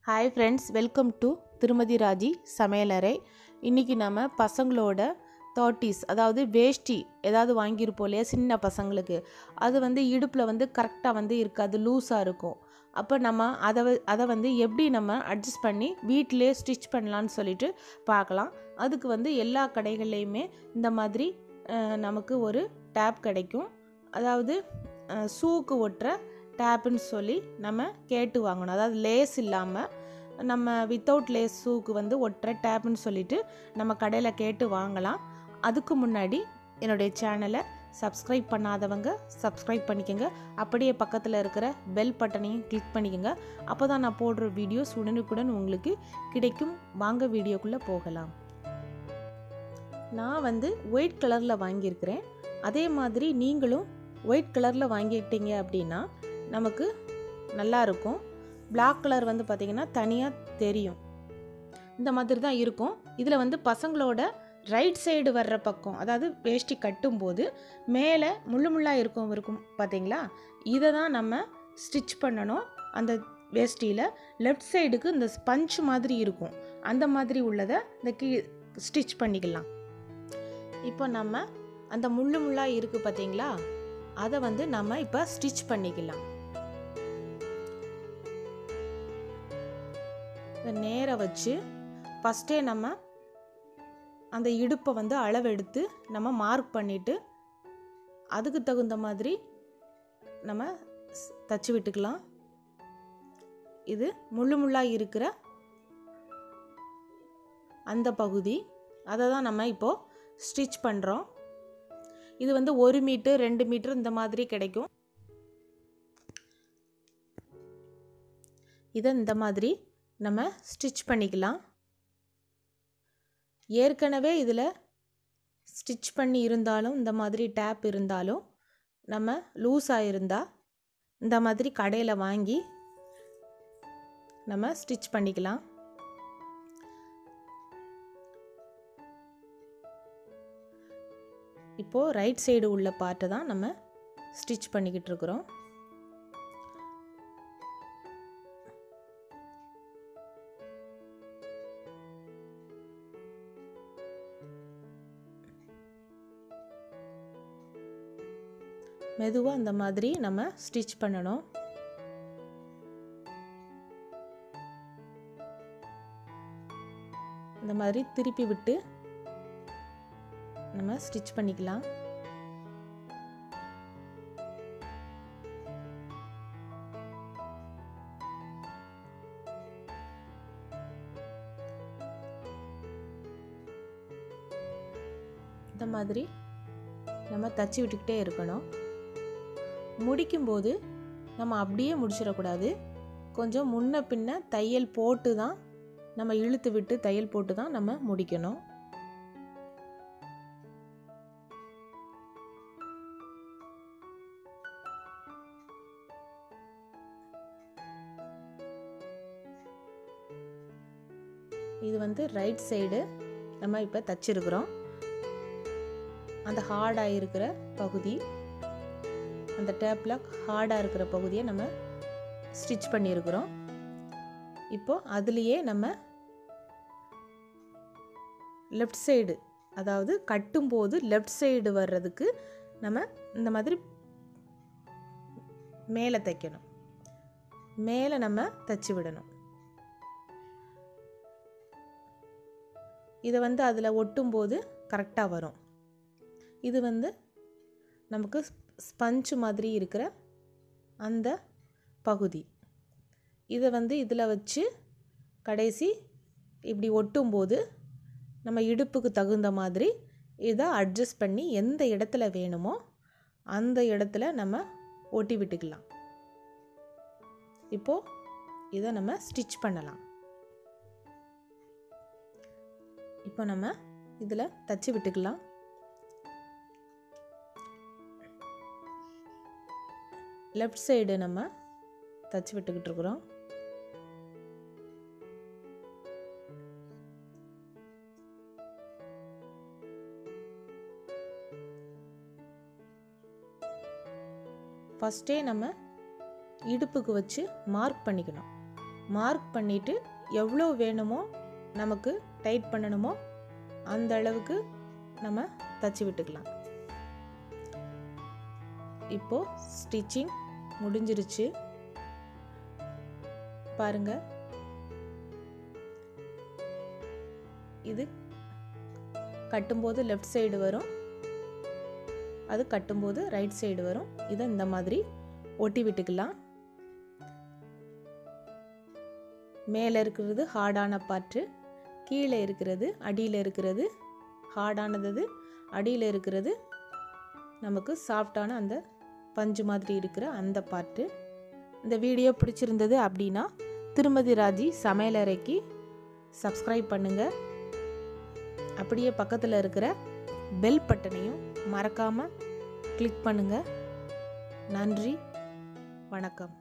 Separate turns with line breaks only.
hi friends welcome to திருமதி ராஜி சமையலறை இன்றைக்கி நம்ம பசங்களோட தேர்ட்டிஸ் அதாவது வேஷ்டி ஏதாவது வாங்கியிருப்போம் இல்லையா சின்ன பசங்களுக்கு அது வந்து இடுப்பில் வந்து கரெக்டாக வந்து இருக்காது லூஸாக இருக்கும் அப்போ நம்ம அதை வ- அதை வந்து எப்படி நம்ம அட்ஜஸ்ட் பண்ணி வீட்டிலே ஸ்டிச் பண்ணலான்னு சொல்லிட்டு பார்க்கலாம் அதுக்கு வந்து எல்லா கடைகள்லையுமே இந்த மாதிரி அஹ், நமக்கு ஒரு டேப் கிடைக்கும் அதாவது அஹ், ஷூக்கு ஒட்டுற டேப்புன்னு சொல்லி நம்ம கேட்டு வாங்கணும் அதாவது லேஸ் இல்லாமல் நம்ம வித்தவுட் லேஸ் ஷூக்கு வந்து ஒட்டுற டேப்புன்னு சொல்லிட்டு நம்ம கடையில் கேட்டு வாங்கலாம் அதுக்கு முன்னாடி என்னுடைய சேனலை சப்ஸ்கிரைப் பண்ணாதவங்க சப்ஸ்கிரைப் பண்ணிக்கோங்க அப்படியே பக்கத்தில் இருக்கிற பெல் பட்டனையும் கிளிக் பண்ணிக்கோங்க அப்போ தான் நான் போடுற வீடியோஸ் உடனுக்குடன் உங்களுக்கு கிடைக்கும் வாங்க வீடியோக்குள்ளே போகலாம் நான் வந்து ஒயிட் கலரில் வாங்கியிருக்கிறேன் அதே மாதிரி நீங்களும் ஒயிட் கலரில் வாங்கிட்டீங்க அப்படின்னா நமக்கு நல்லா இருக்கும் Black கலர் வந்து பார்த்திங்கன்னா தனியாக தெரியும் இந்த மாதிரி தான் இருக்கும் இதில் வந்து பசங்களோட ரைட் சைடு வர்ற பக்கம் அதாவது வேஷ்டி கட்டும்போது மேலே முள்ளு முள்ளாக இருக்கும் இருக்கும் பார்த்தீங்களா இதை தான் நம்ம ஸ்டிச் பண்ணணும் அந்த வேஷ்டியில் லெஃப்ட் சைடுக்கு இந்த ஸ்பஞ்ச் மாதிரி இருக்கும் அந்த மாதிரி உள்ளதை இந்த கீ ஸ்டிச் பண்ணிக்கலாம் இப்போ நம்ம அந்த முள்ளு முள்ளாக இருக்குது பார்த்தீங்களா அதை வந்து நம்ம இப்போ ஸ்டிச் பண்ணிக்கலாம் இதை நேர வச்சு ஃபஸ்ட்டே நம்ம அந்த இடுப்பை வந்து அளவெடுத்து நம்ம மார்க் பண்ணிவிட்டு அதுக்கு தகுந்த மாதிரி நம்ம ஸ்- தச்சு விட்டுக்கலாம் இது முள்ளு முள்ளாக இருக்கிற அந்த பகுதி அதை தான் நம்ம இப்போது ஸ்டிச் பண்ணுறோம் இது வந்து ஒரு மீட்டர் ரெண்டு மீட்டர் இந்த மாதிரி கிடைக்கும் இதை இந்த மாதிரி நம்ம ஸ்டிச் பண்ணிக்கலாம் ஏற்கனவே இதில் ஸ்டிச் பண்ணி இருந்தாலும் இந்த மாதிரி டேப் இருந்தாலும் நம்ம லூஸ் ஆகிருந்தால் இந்த மாதிரி கடையில் வாங்கி நம்ம ஸ்டிச் பண்ணிக்கலாம் இப்போது ரைட் சைடு உள்ள பார்ட்டை தான் நம்ம ஸ்டிச் பண்ணிக்கிட்டு இருக்கிறோம் மெதுவாக இந்த மாதிரி நம்ம ஸ்டிச் பண்ணணும் இந்த மாதிரி திருப்பி விட்டு நம்ம ஸ்டிச் பண்ணிக்கலாம் இந்த மாதிரி நம்ம தச்சு விட்டுக்கிட்டே இருக்கணும் முடிக்கும்போது நம்ம அப்படியே முடிச்சிடக்கூடாது கொஞ்சம் முன்ன பின்ன தையல் போட்டு தான் நம்ம இழுத்து விட்டு தையல் போட்டு தான் நம்ம முடிக்கணும் இது வந்து ரைட் சைடு நம்ம இப்போ தச்சிருக்கிறோம் அந்த ஹார்டாக இருக்கிற பகுதி அந்த டேப்பில் ஹார்டாக இருக்கிற பகுதியை நம்ம ஸ்டிச் பண்ணியிருக்கிறோம் இப்போ அதுலேயே நம்ம லெஃப்ட் சைடு அதாவது கட்டும்போது லெஃப்ட் சைடு வர்றதுக்கு நம்ம இந்த மாதிரி மேலே தைக்கணும் மேலே நம்ம தச்சு விடணும் இதை வந்து அதில் ஒட்டும்போது கரெக்டாக வரும் இது வந்து நமக்கு ஸ்பஞ்ச் மாதிரி இருக்கிற அந்த பகுதி இதை வந்து இதில் வச்சு கடைசி இப்படி ஒட்டும்போது நம்ம இடுப்புக்கு தகுந்த மாதிரி இதை அட்ஜஸ்ட் பண்ணி எந்த இடத்துல வேணுமோ அந்த இடத்துல நம்ம ஒட்டி விட்டுக்கலாம் இப்போது இதை நம்ம ஸ்டிச் பண்ணலாம் இப்போ நம்ம இதில் தச்சு விட்டுக்கலாம் லெஃப்ட் சைடு நம்ம தச்சு விட்டுக்கிட்டு இருக்கிறோம் ஃபஸ்ட்டே நம்ம இடுப்புக்கு வச்சு மார்க் பண்ணிக்கணும் மார்க் பண்ணிவிட்டு எவ்வளோ வேணுமோ நமக்கு டைட் பண்ணணுமோ அந்த அளவுக்கு நம்ம தச்சு விட்டுக்கலாம் இப்போது ஸ்டிச்சிங் முடிஞ்சிருச்சு பாருங்க இது கட்டும்போது லெஃப்ட் சைடு வரும் அது கட்டும்போது ரைட் சைடு வரும் இதை இந்த மாதிரி ஒட்டி விட்டுக்கலாம் மேலே இருக்கிறது ஹார்டான பாற்று கீழே இருக்கிறது அடியில் இருக்கிறது ஹார்டானது அடியில் இருக்கிறது நமக்கு சாஃப்டான அந்த பஞ்சு மாதிரி இருக்கிற அந்த பாட்டு இந்த வீடியோ பிடிச்சிருந்தது அப்படின்னா திருமதி ராஜி சமையலறைக்கு சப்ஸ்கிரைப் பண்ணுங்கள் அப்படியே பக்கத்தில் இருக்கிற பெல் பட்டனையும் மறக்காமல் கிளிக் பண்ணுங்கள் நன்றி வணக்கம்